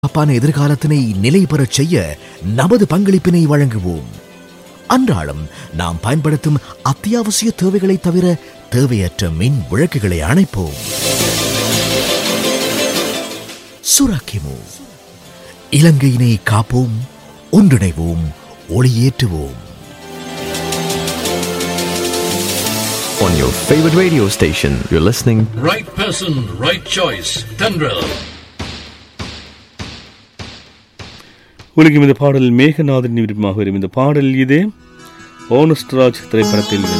பாதுகாப்பான எதிர்காலத்தினை நிலை பெறச் செய்ய நமது பங்களிப்பினை வழங்குவோம் அன்றாடம் நாம் பயன்படுத்தும் அத்தியாவசிய தேவைகளை தவிர தேவையற்ற மின் விளக்குகளை அணைப்போம் சுராக்கிமு இலங்கையினை காப்போம் ஒன்றிணைவோம் ஒளியேற்றுவோம் On your favorite radio station, you're listening Right person, right choice. Tendril. உலகம் இந்த பாடல் மேகநாதன் விருப்பமாக வரும் இந்த பாடல் இது ஓனஸ்ட்ராஜ் திரைப்படத்தில்